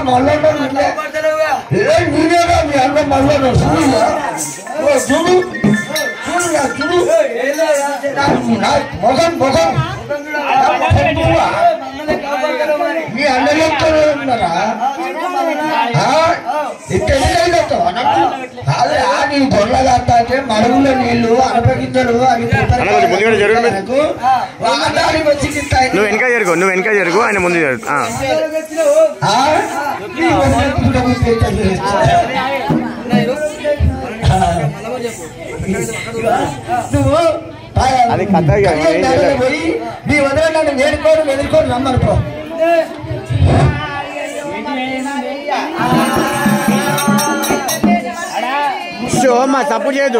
మళ్ళీ ఇట్లే ఏ నీనేగా మీ అన్న మళ్ళీ చూడు చూడు చూడురా, చూడు నా మొగం మొగం నా మొగం చూడురా. మీ అన్న చెప్తారు ఉన్నారా అదే ఆ నీ గొర్రెల కాస్త అంటే మడుగుల నీళ్లు అనపగించడు అని అన్న, కొంచెం ముందుగా జరగండి. వాదానికి వచ్చి తింటాయి. నువ్వు వెనక జరుగు నువ్వు వెనక జరుగు ఆయన ముందు జరుగు ఆ. ఆ? నీ వదిన కూడా గుర్తించదు. నువ్వు అది కథ ఇక, కళ్యాణ్ ఏం నగర్లో చేయలేం. పోయి నీ వదిన నన్ను నేర్కోని వెనుకోని రమ్మనుకో షో మా తప్పు చేయదు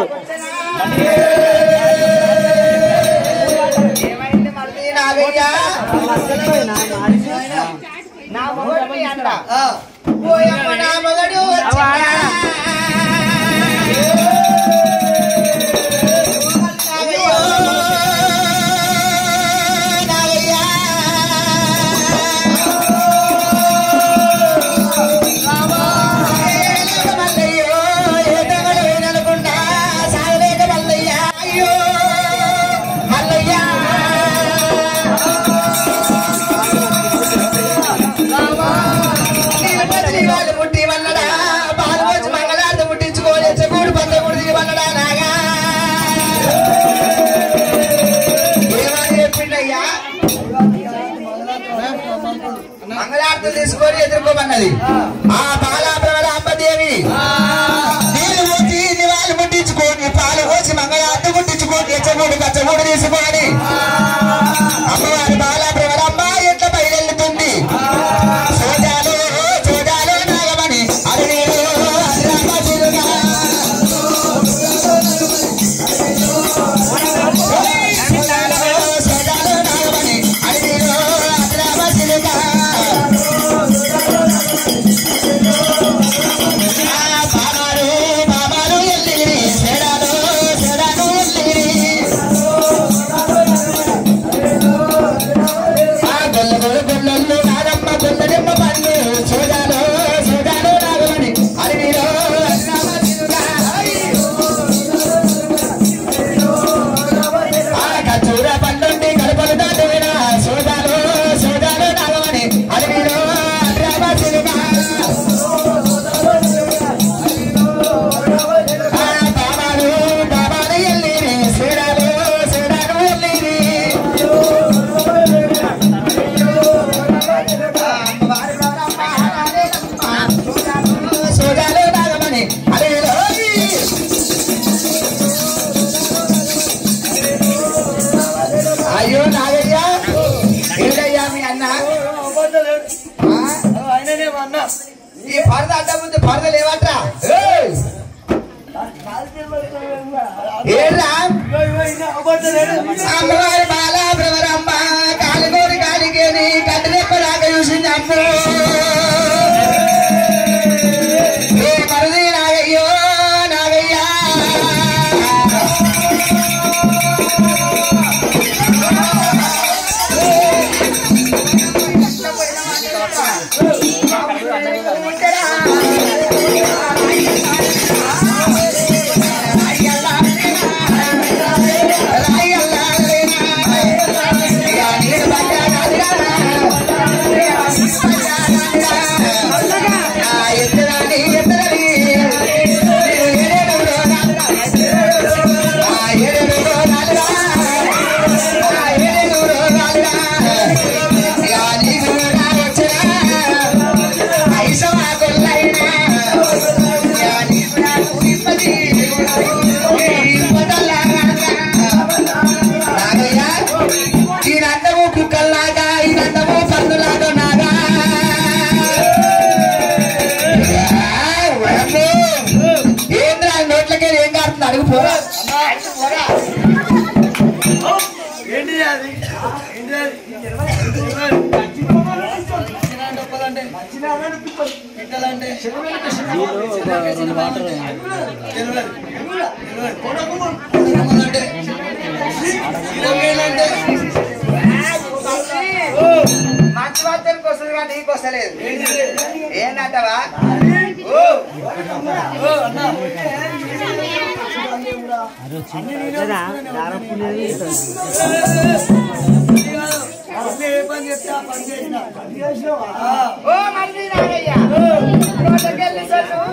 పుట్టి వల్లడా పాలు వచ్చి మంగళార్థ పుట్టించుకోలే చెగూడు పంద గుడి వల్లడా నాగా ఏమని చెప్పిండయ్యా మంగళార్థం తీసుకొని ఎదుర్కోమన్నది ఆ బాలాప్రవర అమ్మదేవి నీళ్ళు పోసి నివాళి ముట్టించుకొని పాలు పోసి మంగళార్థం ముట్టించుకొని ఎచ్చగూడు కచ్చగూడు తీసుకొని అమ్మవారి బాలాప్రవర అమ్మ ఎట్ల బయలుతుంది సోజాలు సోజాలు నాగమణి అది నీరు అది రామచిలుక. సోజాలు నాగమణి అది నీరు అది రామచిలుక. ఆ బాబాలు బాబాలు ఎల్లిరి సేడాలు సేడాలు ఎల్లిరి ఆ గొల్ల గొల్ల గొల్లలు నాగమ్మ గొల్లడెమ్మ పండు చూడాలో చూడాలో నాగమని అడవిలో రామచిలుక. ఆ ఖర్జూర పండుండి కడుపులు దాటివిన చూడాలో చూడాలో నాగమని అడవిలో రామచిలుక. ఆ బాబాలు బాబాలు ఎల్లిరి చూడాలో చూడాలో ఎల్లిరి సోదాలు నాగమణి అడవిలో అయ్యో నాగయ్య ఏంటయ్యా మీ అన్న ఆ? ఈ పరద అడ్డ ముందు పరద లేవట్రా ఏయ్! ఏడ్రా అమ్మవారి బాల భ్రమరమ్మ కాలిగోరి కాలికేని కంటిరెప్పలాగ చూసింది అమ్మ ఏ మరుది నాగయ్యో నాగయ్యా ఈయనందము కుక్కల్లాగా ఈయనందము పందులాగా నాగా ఏంద్రా నోట్లకే ఏం కాడుతుంది అడుగు పోరా ఏంటిది అది ఏంటిది అది పెట్టాలంటే మంచి వార్తలకు వస్తుంది కానీ నీకు వస్తలేదు లేదు ఏంటంటవా ఓ ఓ అన్న అన్న ఏ పని చెప్తే ఆ పని చేసిన ఓ మళ్ళీ నాగయ్య రోజుకెళ్ళి సొల్లు